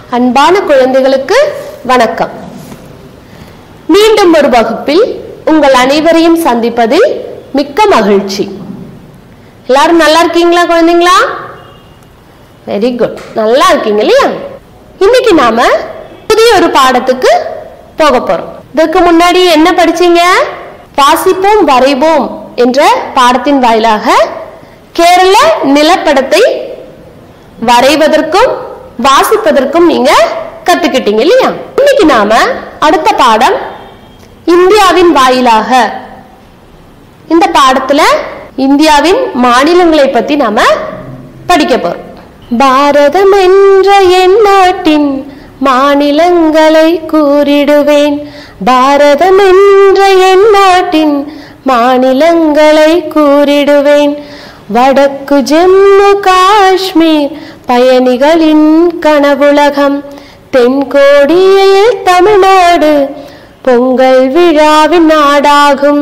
அன்பான குழந்தைகளுக்கு வணக்கம் மீண்டும் ஒரு வகுப்பில் உங்கள் அனைவரையும் சந்திப்பதில் மிக்க மகிழ்ச்சி எல்லாரும் நல்லா இருக்கீங்களா குழந்தைங்களா வெரி குட் நல்லா இருக்கீங்க இல்லையா இன்னைக்கு நாம புதிய ஒரு பாடத்துக்கு போக போறோம் இதுக்கு முன்னாடி என்ன படிச்சீங்க வாசிப்போம் வரைவோம் என்ற பாடத்தின் வாயிலாக கேரள நிலப்படத்தை வரைவதற்கும் வாசிப்பதற்கும் நீங்க கத்துக்கிட்டீங்க இல்லையா இன்னைக்கு நாம அடுத்த பாடம் இந்தியாவின் வாயிலாக இந்த பாடத்துல இந்தியாவின் மாநிலங்களை பத்தி நாம படிக்க போறோம் பாரதம் என்ற என் நாட்டின் மாநிலங்களை கூறிடுவேன் பாரதம் என்ற என் நாட்டின் மாநிலங்களை கூறிடுவேன் வடக்கு ஜம்மு காஷ்மீர் பயணிகளின் கனவுலகம் தென்கோடியில் தமிழ்நாடு பொங்கல் விழாவின் நாடாகும்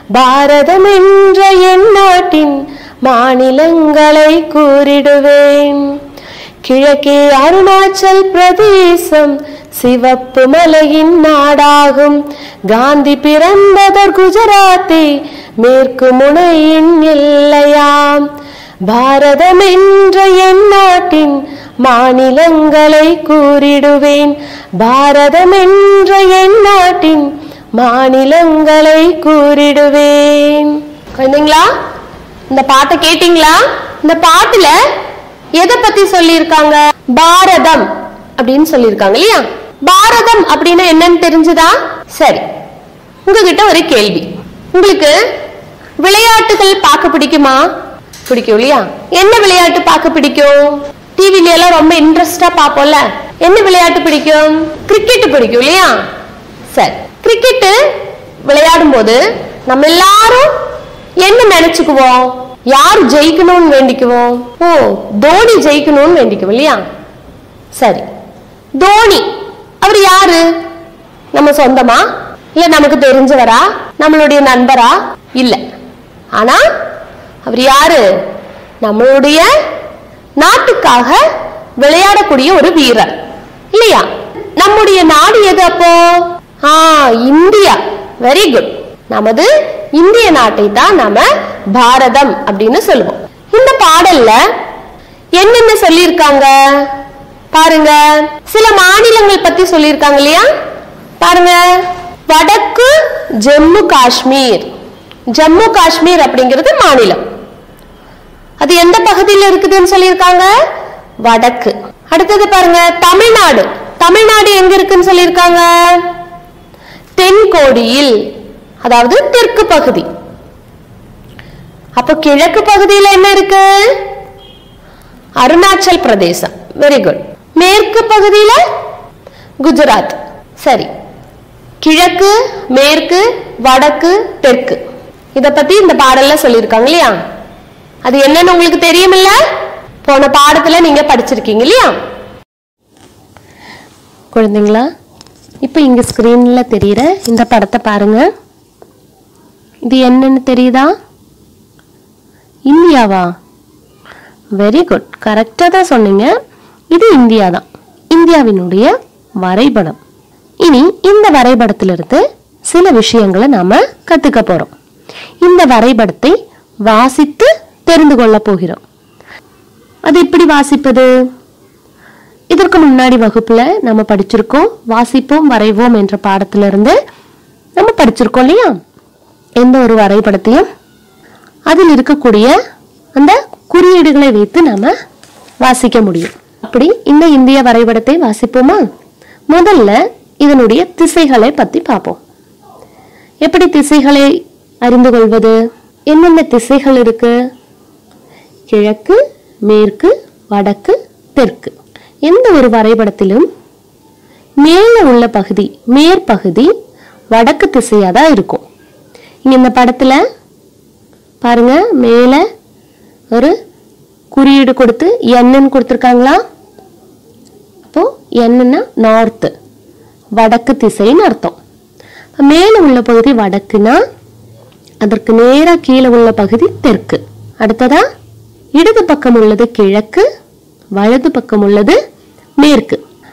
பாரதம் என்ற என் நாட்டின் மாநிலங்களை கூறிடுவேன் கிழக்கே அருணாச்சல் பிரதேசம் சிவப்பு மலையின் நாடாகும் காந்தி பிறந்ததர் குஜராத்தை மேற்கு முனையின் எல்லையாம் பாரதம் என்ற என் நாட்டின் மாநிலங்களை கூறிடுவேன் பாரதம் என்ற என் நாட்டின் மாநிலங்களை கூறிடுவேன் குழந்தைங்களா இந்த பாட்டை கேட்டீங்களா இந்த பாட்டுல எதை பத்தி சொல்லியிருக்காங்க பாரதம் அப்படின்னு சொல்லியிருக்காங்க இல்லையா பாரதம் அப்படின்னா என்னன்னு தெரிஞ்சுதா சரி உங்ககிட்ட ஒரு கேள்வி உங்களுக்கு விளையாட்டுகள் பார்க்க பிடிக்குமா பிடிக்கும் இல்லையா என்ன விளையாட்டு பார்க்க பிடிக்கும் டிவில எல்லாம் ரொம்ப இன்ட்ரெஸ்டா பார்ப்போம்ல என்ன விளையாட்டு பிடிக்கும் கிரிக்கெட் பிடிக்கும் இல்லையா சரி கிரிக்கெட் விளையாடும் போது நம்ம எல்லாரும் என்ன நினைச்சுக்குவோம் யார் ஜெயிக்கணும்னு வேண்டிக்குவோம் ஓ தோனி ஜெயிக்கணும்னு வேண்டிக்குவோம் இல்லையா சரி தோனி அவர் யாரு நம்ம சொந்தமா இல்ல நமக்கு தெரிஞ்சவரா நம்மளுடைய நண்பரா இல்ல ஆனா அவர் யாரு நம்மளுடைய நாட்டுக்காக விளையாடக்கூடிய ஒரு வீரர் இல்லையா நம்முடைய நாடு எது அப்போ ஆ இந்தியா வெரி குட் நமது இந்திய நாட்டை தான் நாம பாரதம் அப்படின்னு சொல்லுவோம் இந்த பாடல்ல என்னென்ன சொல்லியிருக்காங்க பாருங்க சில மாநிலங்கள் பத்தி சொல்லியிருக்காங்க இல்லையா பாருங்க வடக்கு ஜம்மு காஷ்மீர் ஜம்மு காஷ்மீர் அப்படிங்கிறது மாநிலம் அது எந்த பகுதியில் இருக்குதுன்னு சொல்லியிருக்காங்க வடக்கு அடுத்தது பாருங்க தமிழ்நாடு தமிழ்நாடு எங்க இருக்குன்னு சொல்லியிருக்காங்க தென்கோடியில் அதாவது தெற்கு பகுதி அப்போ கிழக்கு பகுதியில் என்ன இருக்கு அருணாச்சல் பிரதேசம் வெரி குட் மேற்கு பகுதியில குஜராத் சரி கிழக்கு மேற்கு வடக்கு தெற்கு இத பத்தி இந்த பாடல்ல சொல்லியிருக்காங்க இல்லையா அது என்னன்னு உங்களுக்கு தெரியுமில்ல போன பாடத்துல நீங்க படிச்சிருக்கீங்க இல்லையா குழந்தைங்களா இப்போ இங்க ஸ்கிரீன்ல தெரியுற இந்த படத்தை பாருங்க இது என்னன்னு தெரியுதா இந்தியாவா வெரி குட் கரெக்டாக தான் சொன்னீங்க இது இந்தியா தான் இந்தியாவினுடைய வரைபடம் இனி இந்த வரைபடத்திலிருந்து சில விஷயங்களை நாம கத்துக்க போறோம் இந்த வரைபடத்தை வாசித்து தெரிந்து கொள்ள போகிறோம் அது எப்படி வாசிப்பது இதற்கு முன்னாடி வகுப்புல நம்ம படிச்சிருக்கோம் வாசிப்போம் வரைவோம் என்ற பாடத்திலிருந்து நம்ம படிச்சிருக்கோம் இல்லையா எந்த ஒரு வரைபடத்தையும் அதில் இருக்கக்கூடிய அந்த குறியீடுகளை வைத்து நாம வாசிக்க முடியும் அப்படி இந்த இந்திய வரைபடத்தை வாசிப்போமா முதல்ல இதனுடைய திசைகளை பத்தி பார்ப்போம் எப்படி திசைகளை அறிந்து கொள்வது என்னென்ன திசைகள் இருக்கு கிழக்கு மேற்கு வடக்கு தெற்கு எந்த ஒரு வரைபடத்திலும் மேலே உள்ள பகுதி மேற்பகுதி வடக்கு திசையா தான் இருக்கும் இங்க இந்த படத்துல பாருங்க மேலே ஒரு குறியீடு கொடுத்து என்னன்னு கொடுத்துருக்காங்களா அப்போ என்னன்னா நார்த்து வடக்கு திசைன்னு அர்த்தம் மேலே உள்ள பகுதி வடக்குனா அதற்கு நேரா கீழே உள்ள பகுதி தெற்கு அடுத்ததா இடது பக்கம் உள்ளது கிழக்கு வலது பக்கம் உள்ளது மேற்கு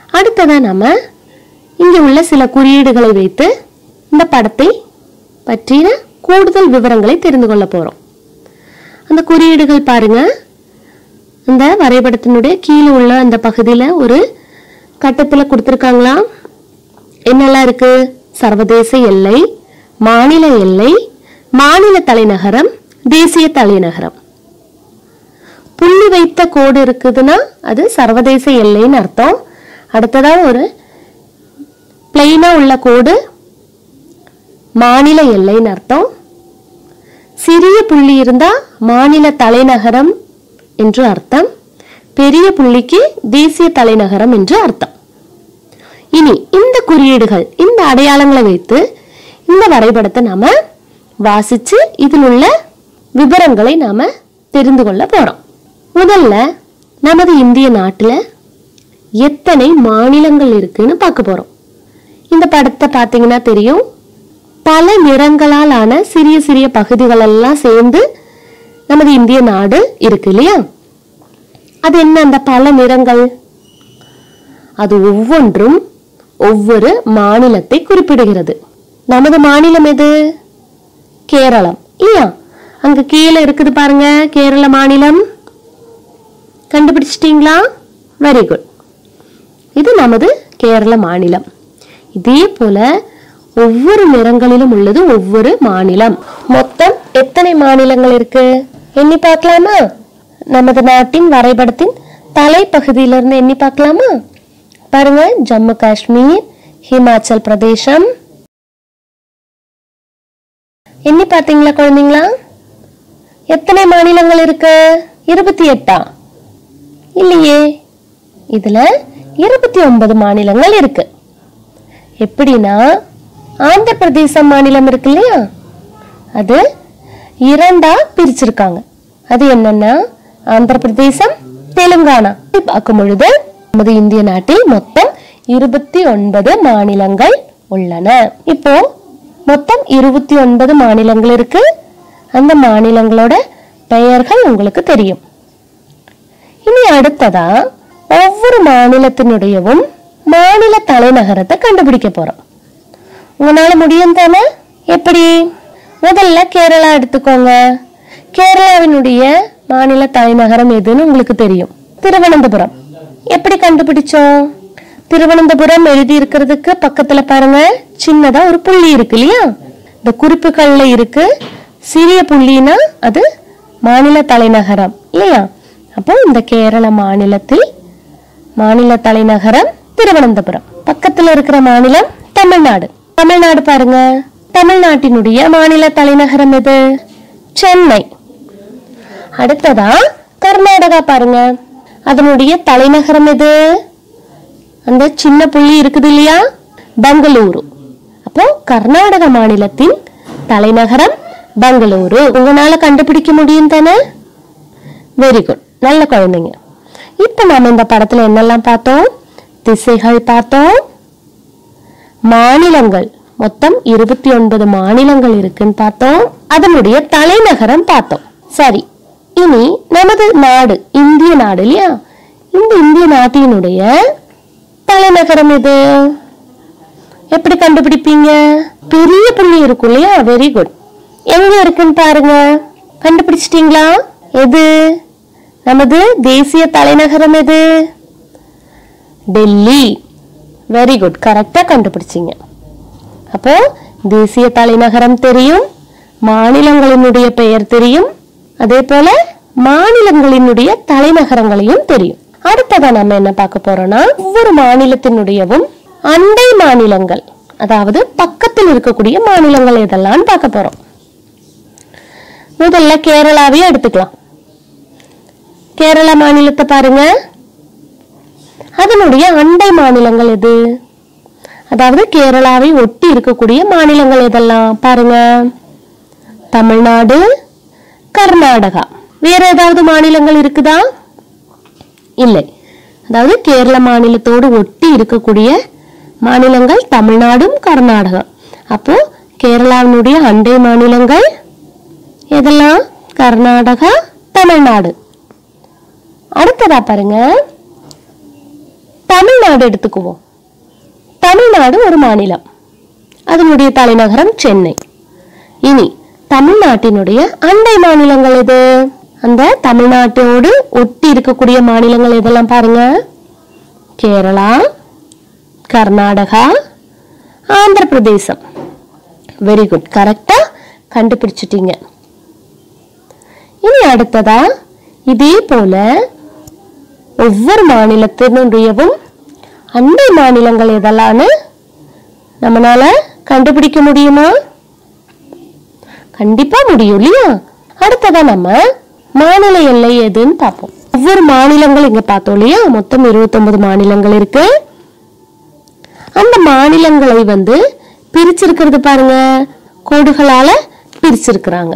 அடுத்ததா நம்ம இங்க உள்ள சில குறியீடுகளை வைத்து இந்த படத்தை பற்றின கூடுதல் விவரங்களை தெரிந்து கொள்ள போறோம் அந்த குறியீடுகள் பாருங்க இந்த வரைபடத்தினுடைய கீழே உள்ள அந்த பகுதியில் ஒரு கட்டத்தில் கொடுத்துருக்காங்களா என்னெல்லாம் இருக்கு சர்வதேச எல்லை மாநில எல்லை மாநில தலைநகரம் தேசிய தலைநகரம் புள்ளி வைத்த கோடு இருக்குதுன்னா அது சர்வதேச எல்லைன்னு அர்த்தம் அடுத்ததா ஒரு பிளெயினா உள்ள கோடு மாநில எல்லைன்னு அர்த்தம் சிறிய புள்ளி இருந்தா மாநில தலைநகரம் என்று அர்த்தம் பெரிய புள்ளிக்கு தேசிய தலைநகரம் என்று அர்த்தம் இனி இந்த குறியீடுகள் இந்த அடையாளங்களை வைத்து இந்த வரைபடத்தை நாம வாசிச்சு இதில் உள்ள விவரங்களை நாம தெரிந்து கொள்ள போறோம் முதல்ல நமது இந்திய நாட்டுல எத்தனை மாநிலங்கள் இருக்குன்னு பார்க்க போறோம் இந்த படத்தை பார்த்தீங்கன்னா தெரியும் பல நிறங்களால் ஆன சிறிய சிறிய பகுதிகள் எல்லாம் சேர்ந்து நமது இந்திய நாடு இருக்கு இல்லையா அது என்ன அந்த பல நிறங்கள் அது ஒவ்வொன்றும் ஒவ்வொரு மாநிலத்தை குறிப்பிடுகிறது நமது மாநிலம் எது கேரளம் இல்லையா அங்க கீழே இருக்குது பாருங்க கேரள மாநிலம் கண்டுபிடிச்சிட்டீங்களா வெரி குட் இது நமது கேரள மாநிலம் இதே போல ஒவ்வொரு நிறங்களிலும் உள்ளது ஒவ்வொரு மாநிலம் மொத்தம் எத்தனை மாநிலங்கள் இருக்கு எண்ணி பார்க்கலாமா நமது நாட்டின் வரைபடத்தின் தலைப்பகுதியிலிருந்து எண்ணி பார்க்கலாமா பாருங்க ஜம்மு காஷ்மீர் ஹிமாச்சல் பிரதேசம் எண்ணி பார்த்தீங்களா குழந்தைங்களா எத்தனை மாநிலங்கள் இருக்கு இருபத்தி எட்டா இல்லையே இதுல இருபத்தி ஒன்பது மாநிலங்கள் இருக்கு எப்படின்னா ஆந்திர பிரதேசம் மாநிலம் இருக்கு இல்லையா அது இரண்டா பிரிச்சிருக்காங்க அது என்னன்னா ஆந்திர பிரதேசம் தெலுங்கானா இப்படி பார்க்கும் பொழுது நமது இந்திய நாட்டில் மொத்தம் இருபத்தி ஒன்பது மாநிலங்கள் உள்ளன இப்போ மொத்தம் இருபத்தி ஒன்பது மாநிலங்கள் இருக்கு அந்த மாநிலங்களோட பெயர்கள் உங்களுக்கு தெரியும் இனி அடுத்ததா ஒவ்வொரு மாநிலத்தினுடையவும் மாநில தலைநகரத்தை கண்டுபிடிக்க போறோம் உங்களால முடியும் தானே எப்படி முதல்ல கேரளா எடுத்துக்கோங்க கேரளாவினுடைய மாநில தலைநகரம் எதுன்னு உங்களுக்கு தெரியும் திருவனந்தபுரம் எப்படி கண்டுபிடிச்சோம் திருவனந்தபுரம் எழுதி இருக்கிறதுக்கு பக்கத்துல பாருங்க சின்னதா ஒரு புள்ளி இருக்கு இல்லையா இந்த குறிப்புகள்ல இருக்கு சிறிய புள்ளினா அது மாநில தலைநகரம் இல்லையா அப்போ இந்த கேரள மாநிலத்தில் மாநில தலைநகரம் திருவனந்தபுரம் பக்கத்துல இருக்கிற மாநிலம் தமிழ்நாடு தமிழ்நாடு பாருங்க தமிழ்நாட்டினுடைய மாநில தலைநகரம் எது சென்னை அடுத்ததா கர்நாடகா பாருங்க அதனுடைய தலைநகரம் எது அந்த சின்ன புள்ளி இருக்குது இல்லையா பெங்களூரு அப்போ கர்நாடக மாநிலத்தின் தலைநகரம் பெங்களூரு உங்களால கண்டுபிடிக்க முடியும் தானே வெரி குட் நல்ல குழந்தைங்க இப்போ நாம இந்த படத்துல என்னெல்லாம் பார்த்தோம் திசைகள் பார்த்தோம் மாநிலங்கள் மொத்தம் இருபத்தி ஒன்பது மாநிலங்கள் இருக்குன்னு பார்த்தோம் அதனுடைய தலைநகரம் பார்த்தோம் சரி இனி நமது நாடு இந்திய நாடு இல்லையா இந்த இந்திய நாட்டினுடைய தலைநகரம் எது எப்படி கண்டுபிடிப்பீங்க பெரிய புள்ளி இருக்கும் இல்லையா வெரி குட் எங்க இருக்குன்னு பாருங்க கண்டுபிடிச்சிட்டீங்களா எது நமது தேசிய தலைநகரம் எது டெல்லி வெரி குட் கரெக்டா கண்டுபிடிச்சீங்க அப்போ தேசிய தலைநகரம் தெரியும் மாநிலங்களினுடைய பெயர் தெரியும் அதே போல மாநிலங்களினுடைய தலைநகரங்களையும் தெரியும் அடுத்ததா நம்ம என்ன பார்க்க போறோம்னா ஒவ்வொரு மாநிலத்தினுடையவும் அண்டை மாநிலங்கள் அதாவது பக்கத்தில் இருக்கக்கூடிய மாநிலங்கள் எதெல்லாம் பார்க்க போறோம் முதல்ல கேரளாவையும் எடுத்துக்கலாம் கேரளா மாநிலத்தை பாருங்க அதனுடைய அண்டை மாநிலங்கள் எது அதாவது கேரளாவை ஒட்டி இருக்கக்கூடிய மாநிலங்கள் எதெல்லாம் பாருங்க தமிழ்நாடு கர்நாடகா வேற ஏதாவது மாநிலங்கள் இருக்குதா இல்லை அதாவது கேரள மாநிலத்தோடு ஒட்டி இருக்கக்கூடிய மாநிலங்கள் தமிழ்நாடும் கர்நாடகா அப்போ கேரளாவினுடைய அண்டை மாநிலங்கள் எதெல்லாம் கர்நாடகா தமிழ்நாடு அடுத்ததா பாருங்க தமிழ்நாடு எடுத்துக்குவோம் தமிழ்நாடு ஒரு மாநிலம் அதனுடைய தலைநகரம் சென்னை இனி தமிழ்நாட்டினுடைய அண்டை மாநிலங்கள் எது அந்த தமிழ்நாட்டோடு ஒட்டி இருக்கக்கூடிய மாநிலங்கள் எதெல்லாம் பாருங்க கேரளா கர்நாடகா ஆந்திர பிரதேசம் வெரி குட் கரெக்டா கண்டுபிடிச்சிட்டீங்க இனி அடுத்ததா இதே போல ஒவ்வொரு மாநிலத்தினுடையவும் அண்டை மாநிலங்கள் எதெல்லாம்னு நம்மளால கண்டுபிடிக்க முடியுமா கண்டிப்பா முடியும் இல்லையா அடுத்ததா நம்ம மாநில எல்லை எதுன்னு பார்ப்போம் ஒவ்வொரு மாநிலங்கள் இங்க பார்த்தோம் இல்லையா மொத்தம் 29 மாநிலங்கள் இருக்கு அந்த மாநிலங்களை வந்து பிரிச்சிருக்கிறது பாருங்க கோடுகளால பிரிச்சிருக்கிறாங்க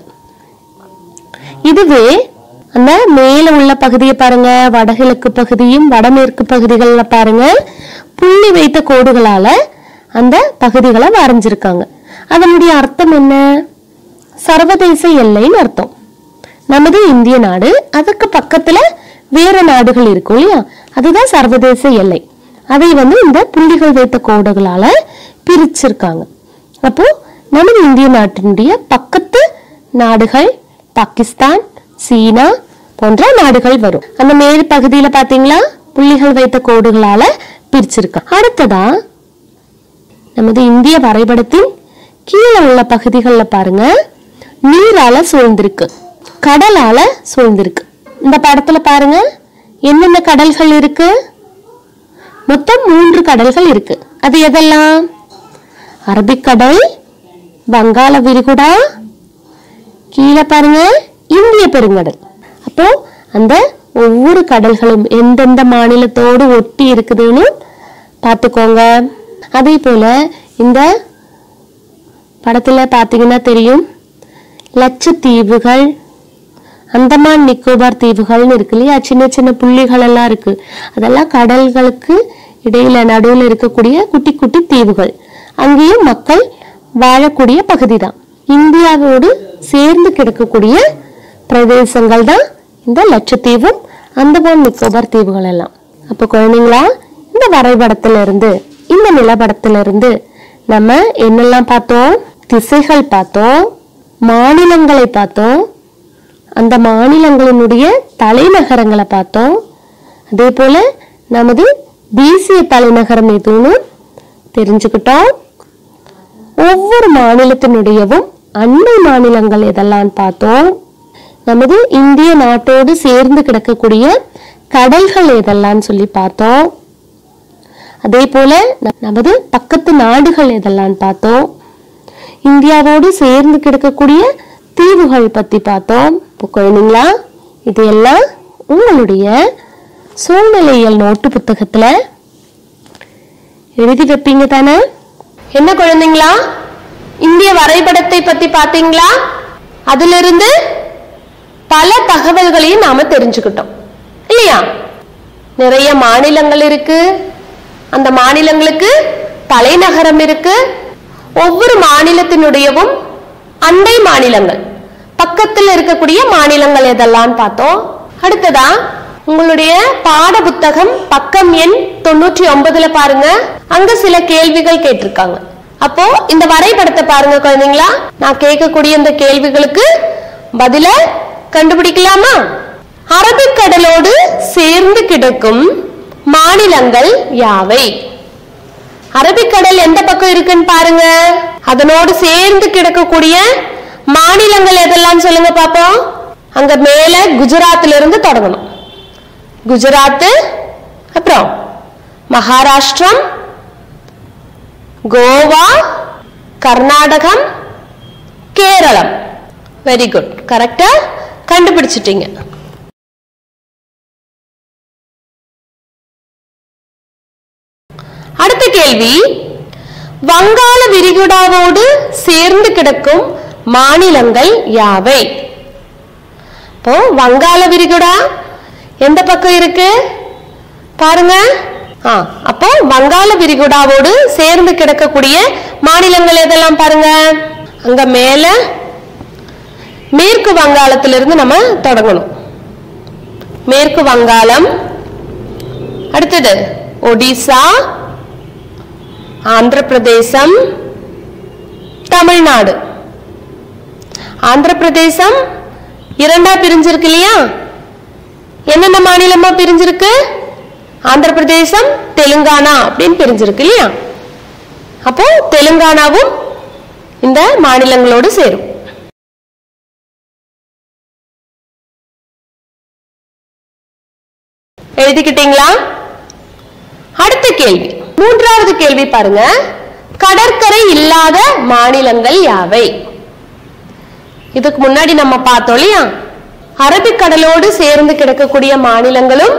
இதுவே அந்த மேல உள்ள பகுதியை பாருங்க வடகிழக்கு பகுதியும் வடமேற்கு பகுதிகளில் பாருங்க புள்ளி வைத்த கோடுகளால அந்த பகுதிகளை வரைஞ்சிருக்காங்க அதனுடைய அர்த்தம் என்ன சர்வதேச எல்லைன்னு அர்த்தம் நமது இந்திய நாடு அதுக்கு பக்கத்துல வேற நாடுகள் இருக்கும் இல்லையா அதுதான் சர்வதேச எல்லை அதை வந்து இந்த புள்ளிகள் வைத்த கோடுகளால பிரிச்சிருக்காங்க அப்போ நமது இந்திய நாட்டினுடைய பக்கத்து நாடுகள் பாகிஸ்தான் சீனா போன்ற நாடுகள் வரும் அந்த மேல் பகுதியில பாத்தீங்களா புள்ளிகள் வைத்த கோடுகளால பிரிச்சிருக்கா அடுத்ததா நமது இந்திய வரைபடத்தின் கீழே உள்ள பகுதிகளில் பாருங்க நீரால சூழ்ந்திருக்கு கடலால சூழ்ந்திருக்கு இந்த படத்துல பாருங்க என்னென்ன கடல்கள் இருக்கு மொத்தம் மூன்று கடல்கள் இருக்கு அது எதெல்லாம் அரபிக்கடல் வங்காள விரிகுடா கீழே பாருங்க இந்திய பெருங்கடல் அப்போ அந்த ஒவ்வொரு கடல்களும் எந்தெந்த மாநிலத்தோடு ஒட்டி இருக்குதுன்னு பார்த்துக்கோங்க அதே போல இந்த படத்துல பார்த்தீங்கன்னா தெரியும் லட்சத்தீவுகள் அந்தமான் நிக்கோபார் தீவுகள்னு இருக்கு இல்லையா சின்ன சின்ன புள்ளிகள் எல்லாம் இருக்கு அதெல்லாம் கடல்களுக்கு இடையில நடுவில் இருக்கக்கூடிய குட்டி குட்டி தீவுகள் அங்கேயும் மக்கள் வாழக்கூடிய பகுதி தான் இந்தியாவோடு சேர்ந்து கிடக்கக்கூடிய பிரதேசங்கள் தான் இந்த லட்சத்தீவும் அந்தமான் நிக்கோபார் தீவுகள் எல்லாம் அப்போ குழந்தைங்களா இந்த வரைபடத்துல இருந்து இந்த நிலப்படத்துல இருந்து நம்ம என்னெல்லாம் பார்த்தோம் திசைகள் பார்த்தோம் மாநிலங்களை பார்த்தோம் அந்த மாநிலங்களினுடைய தலைநகரங்களை பார்த்தோம் அதே போல நமது தேசிய தலைநகரம் எதுன்னு தெரிஞ்சுக்கிட்டோம் ஒவ்வொரு மாநிலத்தினுடையவும் அண்டை மாநிலங்கள் எதெல்லாம் பார்த்தோம் நமது இந்திய நாட்டோடு சேர்ந்து கிடக்கக்கூடிய கடல்கள் எதெல்லாம் சொல்லி பார்த்தோம் அதே போல ந- நமது பக்கத்து நாடுகள் எதெல்லாம் பார்த்தோம் இந்தியாவோடு சேர்ந்து கிடக்கக்கூடிய தீவுகள் பத்தி பார்த்தோம் இப்போ குழந்தைங்களா இது எல்லாம் உங்களுடைய சூழ்நிலையியல் நோட்டு புத்தகத்துல எழுதி வைப்பீங்க தானே என்ன குழந்தைங்களா இந்திய வரைபடத்தை பத்தி பாத்தீங்களா அதிலிருந்து பல தகவல்களையும் நாம தெரிஞ்சுக்கிட்டோம் இல்லையா நிறைய மாநிலங்கள் இருக்கு அந்த மாநிலங்களுக்கு தலைநகரம் இருக்கு ஒவ்வொரு மாநிலத்தினுடையவும் அண்டை மாநிலங்கள் பக்கத்தில் இருக்கக்கூடிய மாநிலங்கள் எதெல்லாம் பார்த்தோம் அடுத்ததா உங்களுடைய பாட புத்தகம் பக்கம் எண் தொண்ணூற்றி ஒன்பதுல பாருங்க அங்க சில கேள்விகள் கேட்டிருக்காங்க அப்போ இந்த வரைபடத்தை பாருங்க குழந்தைங்களா நான் கேட்கக்கூடிய இந்த கேள்விகளுக்கு பதில கண்டுபிடிக்கலாமா அரபிக்கடலோடு சேர்ந்து கிடக்கும் மாநிலங்கள் யாவை அரபிக்கடல் எந்த பக்கம் இருக்குன்னு பாருங்க அதனோடு சேர்ந்து கிடக்கக்கூடிய மாநிலங்கள் எதெல்லாம் சொல்லுங்க பாப்போம் அங்க மேல குஜராத்ல இருந்து தொடங்கணும் குஜராத் அப்புறம் மகாராஷ்டிரம் கோவா கர்நாடகம் கேரளம் வெரி குட் கரெக்டா கண்டுபிடிச்சிட்டீங்க அடுத்த கேள்வி வங்காள விரிகுடாவோடு சேர்ந்து கிடக்கும் மாநிலங்கள் யாவை இப்போ வங்காள விரிகுடா எந்த பக்கம் இருக்கு பாருங்க ஆ அப்போ வங்காள விரிகுடாவோடு சேர்ந்து கிடக்கக்கூடிய மாநிலங்கள் எதெல்லாம் பாருங்க அங்க மேல மேற்கு வங்காளத்திலிருந்து நம்ம தொடங்கணும் மேற்கு வங்காளம் அடுத்தது ஒடிசா ஆந்திர பிரதேசம் தமிழ்நாடு ஆந்திர பிரதேசம் இரண்டா பிரிஞ்சிருக்கு இல்லையா என்னென்ன மாநிலமா பிரிஞ்சிருக்கு ஆந்திர பிரதேசம் தெலுங்கானா அப்படின்னு பிரிஞ்சிருக்கு இல்லையா அப்போ தெலுங்கானாவும் இந்த மாநிலங்களோடு சேரும் எழுதிக்கிட்டீங்களா அடுத்த கேள்வி மூன்றாவது கேள்வி பாருங்க கடற்கரை இல்லாத மாநிலங்கள் யாவை இதுக்கு முன்னாடி நம்ம பார்த்தோம் இல்லையா அரபிக்கடலோடு சேர்ந்து கிடக்கக்கூடிய மாநிலங்களும்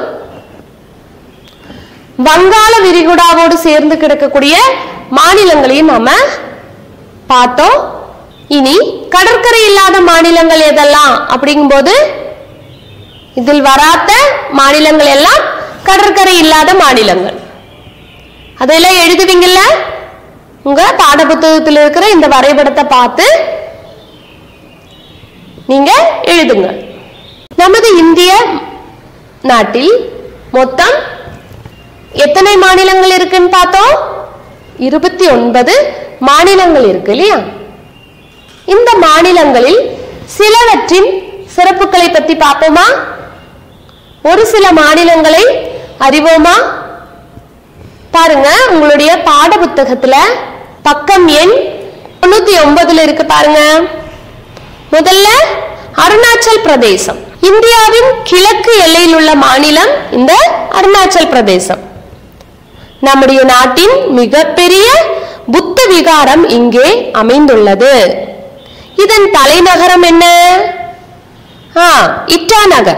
வங்காள விரிகுடாவோடு சேர்ந்து கிடக்கக்கூடிய மாநிலங்களையும் நாம பார்த்தோம் இனி கடற்கரை இல்லாத மாநிலங்கள் எதெல்லாம் அப்படிங்கும்போது இதில் வராத மாநிலங்கள் எல்லாம் கடற்கரை இல்லாத மாநிலங்கள் அதெல்லாம் எழுதுவீங்கல்ல உங்க பாடப்புத்தகத்தில் இருக்கிற இந்த வரைபடத்தை பார்த்து நீங்க எழுதுங்க நமது இந்திய நாட்டில் மொத்தம் எத்தனை மாநிலங்கள் இருக்குன்னு பார்த்தோம் இருபத்தி ஒன்பது மாநிலங்கள் இருக்கு இல்லையா இந்த மாநிலங்களில் சிலவற்றின் சிறப்புகளை பத்தி பார்ப்போமா ஒரு சில மாநிலங்களை அறிவோமா பாருங்க உங்களுடைய பாட புத்தகத்துல பக்கம் எண் தொண்ணூத்தி ஒன்பதுல இருக்கு பாருங்க முதல்ல அருணாச்சல் பிரதேசம் இந்தியாவின் கிழக்கு எல்லையில் உள்ள மாநிலம் இந்த அருணாச்சல் பிரதேசம் நம்முடைய நாட்டின் மிகப்பெரிய புத்த விகாரம் இங்கே அமைந்துள்ளது இதன் தலைநகரம் என்ன ஆ, இட்டாநகர்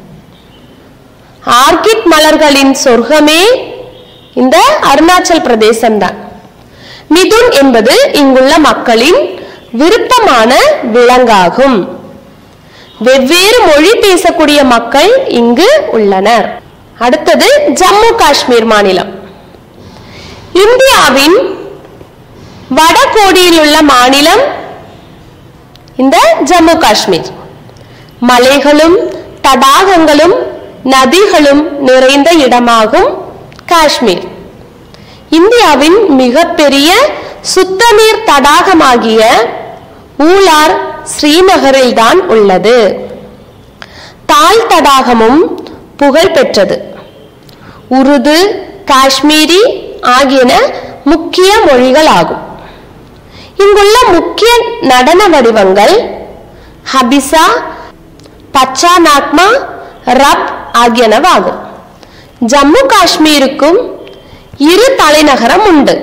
ஆர்கிட் மலர்களின் சொர்க்கமே இந்த அருணாச்சல் பிரதேசம் தான் மிதுன் என்பது இங்குள்ள மக்களின் விருப்பமான விலங்காகும் வெவ்வேறு மொழி பேசக்கூடிய மக்கள் இங்கு உள்ளனர் அடுத்தது ஜம்மு காஷ்மீர் மாநிலம் இந்தியாவின் வடகோடியில் உள்ள மாநிலம் இந்த ஜம்மு காஷ்மீர் மலைகளும் தடாகங்களும் நதிகளும் நிறைந்த இடமாகும் காஷ்மீர் இந்தியாவின் மிகப்பெரிய சுத்த நீர் தடாகமாகிய ஊலார் ஸ்ரீநகரில் தான் உள்ளது தால் தடாகமும் புகழ் பெற்றது உருது காஷ்மீரி ஆகியன முக்கிய மொழிகள் ஆகும் இங்குள்ள முக்கிய நடன வடிவங்கள் ஹபிசா பச்சா நாக்மா ரப் ஆகியனவாகும் ஜம்மு காஷ்மீருக்கும் இரு தலைநகரம் உண்டு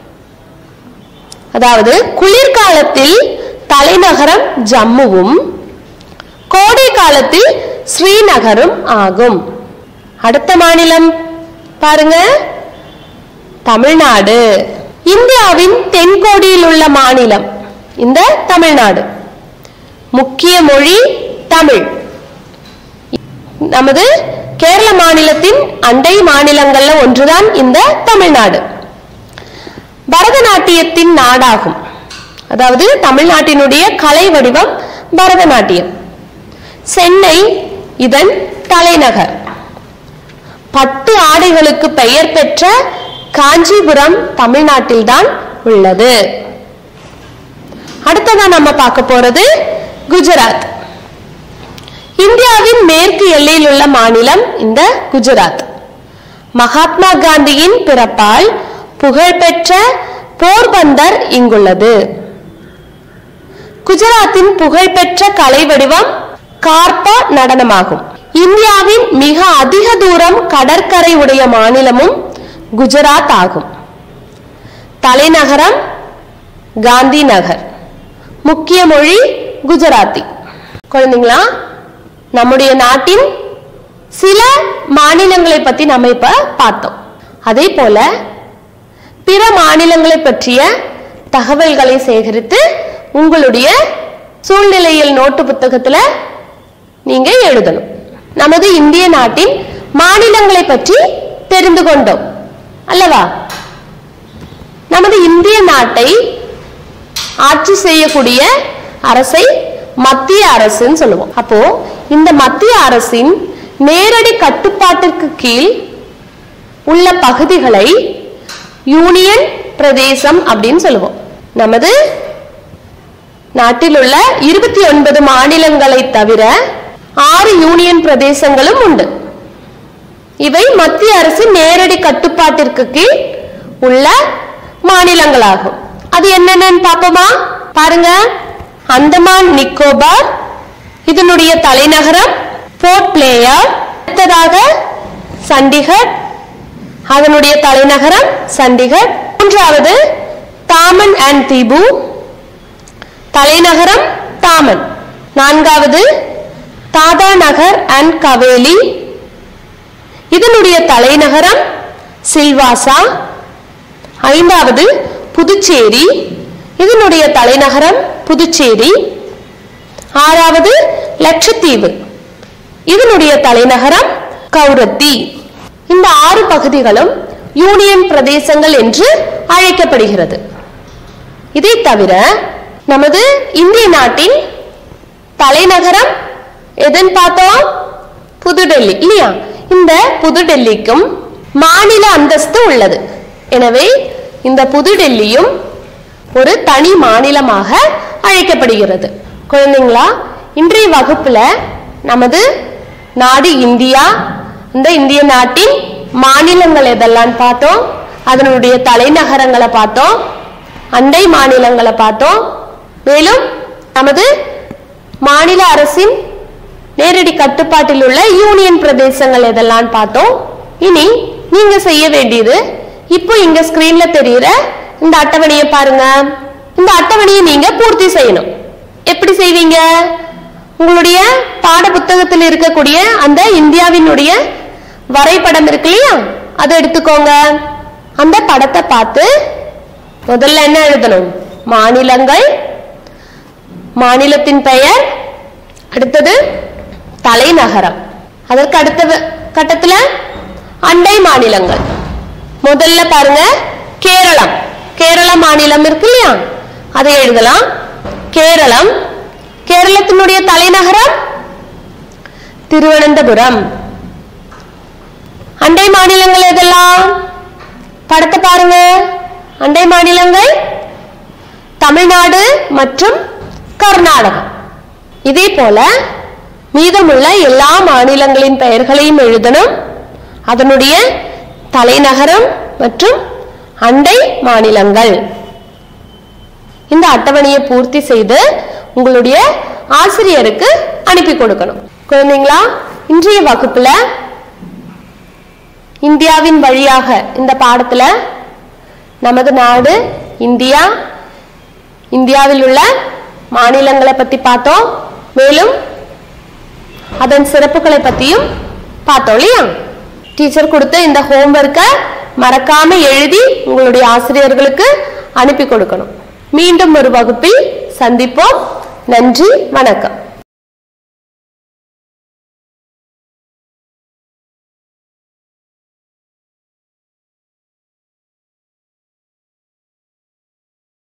அதாவது குளிர்காலத்தில் தலைநகரம் ஜம்முவும் கோடை காலத்தில் ஸ்ரீநகரும் ஆகும் அடுத்த மாநிலம் பாருங்க தமிழ்நாடு இந்தியாவின் தென்கோடியில் உள்ள மாநிலம் இந்த தமிழ்நாடு முக்கிய மொழி தமிழ் நமது கேரள மாநிலத்தின் அண்டை மாநிலங்கள்ல ஒன்றுதான் இந்த தமிழ்நாடு பரதநாட்டியத்தின் நாடாகும் அதாவது தமிழ்நாட்டினுடைய கலை வடிவம் பரதநாட்டியம் சென்னை இதன் தலைநகர் பட்டு ஆடைகளுக்கு பெயர் பெற்ற காஞ்சிபுரம் தமிழ்நாட்டில்தான் உள்ளது அடுத்ததா நம்ம பார்க்க போறது குஜராத் இந்தியாவின் மேற்கு எல்லையில் உள்ள மாநிலம் இந்த குஜராத் மகாத்மா காந்தியின் பிறப்பால் புகழ்பெற்ற போர்பந்தர் இங்குள்ளது குஜராத்தின் புகழ்பெற்ற கலை வடிவம் கார்பா நடனமாகும் இந்தியாவின் மிக அதிக தூரம் கடற்கரை உடைய மாநிலமும் குஜராத் ஆகும் தலைநகரம் காந்தி நகர் முக்கிய மொழி குஜராத்தி குழந்தைங்களா நம்முடைய நாட்டின் சில மாநிலங்களை பத்தி நம்ம இப்ப பார்த்தோம் அதே போல பிற மாநிலங்களை பற்றிய தகவல்களை சேகரித்து உங்களுடைய சூழ்நிலையில் நோட்டு புத்தகத்துல நீங்க எழுதணும் நமது இந்திய நாட்டின் மாநிலங்களை பற்றி தெரிந்து கொண்டோம் அல்லவா நமது இந்திய நாட்டை ஆட்சி செய்யக்கூடிய அரசை மத்திய அரசுன்னு சொல்லுவோம் அப்போ இந்த மத்திய அரசின் நேரடி கட்டுப்பாட்டிற்கு கீழ் உள்ள பகுதிகளை யூனியன் பிரதேசம் அப்படின்னு சொல்லுவோம் நமது நாட்டில் உள்ள இருபத்தி ஒன்பது மாநிலங்களை தவிர ஆறு யூனியன் பிரதேசங்களும் உண்டு இவை மத்திய அரசின் நேரடி கட்டுப்பாட்டிற்கு கீழ் உள்ள மாநிலங்களாகும் அது என்னென்னு பார்ப்போமா பாருங்க அந்தமான் நிக்கோபார் இதனுடைய தலைநகரம் போர்ட் பிளேயர் அடுத்ததாக சண்டிகர் அதனுடைய தலைநகரம் சண்டிகர் மூன்றாவது தாமன் அண்ட் தீபு தலைநகரம் தாமன் நான்காவது தாதா நகர் அண்ட் கவேலி இதனுடைய தலைநகரம் சில்வாசா ஐந்தாவது புதுச்சேரி இதனுடைய தலைநகரம் புதுச்சேரி ஆறாவது லட்சத்தீவு இதனுடைய தலைநகரம் கௌரத்தி இந்த ஆறு பகுதிகளும் யூனியன் பிரதேசங்கள் என்று அழைக்கப்படுகிறது இதை தவிர நமது இந்திய நாட்டின் தலைநகரம் எதுன்னு பார்த்தோம் புதுடெல்லி இல்லையா இந்த புதுடெல்லிக்கும் மாநில அந்தஸ்து உள்ளது எனவே இந்த புதுடெல்லியும் ஒரு தனி மாநிலமாக அழைக்கப்படுகிறது குழந்தைங்களா இன்றைய வகுப்புல நமது நாடு இந்தியா இந்த இந்திய நாட்டின் மாநிலங்கள் எதெல்லாம் பார்த்தோம் அதனுடைய தலைநகரங்களை பார்த்தோம் அண்டை மாநிலங்களை பார்த்தோம் மேலும் நமது மாநில அரசின் நேரடி கட்டுப்பாட்டில் உள்ள யூனியன் பிரதேசங்கள் எதெல்லாம் பார்த்தோம் இனி நீங்க செய்ய வேண்டியது இப்போ இங்க ஸ்கிரீன்ல தெரியுற இந்த அட்டவணையை பாருங்க இந்த அட்டவணையை நீங்க பூர்த்தி செய்யணும் எப்படி செய்வீங்க உங்களுடைய பாட புத்தகத்தில் இருக்கக்கூடிய அந்த இந்தியாவினுடைய வரைபடம் இருக்கு இல்லையா அதை எடுத்துக்கோங்க அந்த படத்தை பார்த்து முதல்ல என்ன எழுதணும் மாநிலங்கள் மாநிலத்தின் பெயர் அடுத்தது தலைநகரம் அதற்கு அடுத்த வ- கட்டத்துல அண்டை மாநிலங்கள் முதல்ல பாருங்க கேரளம் கேரள மாநிலம் இருக்கு இல்லையா அதை எழுதலாம் கேரளம் கேரளத்தினுடைய தலைநகரம் திருவனந்தபுரம் அண்டை மாநிலங்கள் எதெல்லாம் படத்தை பாருங்க அண்டை மாநிலங்கள் தமிழ்நாடு மற்றும் கர்நாடகம் இதே போல மீதமுள்ள எல்லா மாநிலங்களின் பெயர்களையும் எழுதணும் அதனுடைய தலைநகரம் மற்றும் அண்டை மாநிலங்கள் இந்த அட்டவணையை பூர்த்தி செய்து உங்களுடைய ஆசிரியருக்கு அனுப்பி கொடுக்கணும் குழந்தைங்களா இன்றைய வகுப்புல இந்தியாவின் வழியாக இந்த பாடத்துல நமது நாடு இந்தியா இந்தியாவில் உள்ள மாநிலங்களை பத்தி பார்த்தோம் மேலும் அதன் சிறப்புகளை பத்தியும் பார்த்தோம் இல்லையா டீச்சர் கொடுத்த இந்த ஹோம்ஒர்க்கை மறக்காம எழுதி உங்களுடைய ஆசிரியர்களுக்கு அனுப்பி கொடுக்கணும் மீண்டும் ஒரு வகுப்பில் சந்திப்போம் நன்றி வணக்கம்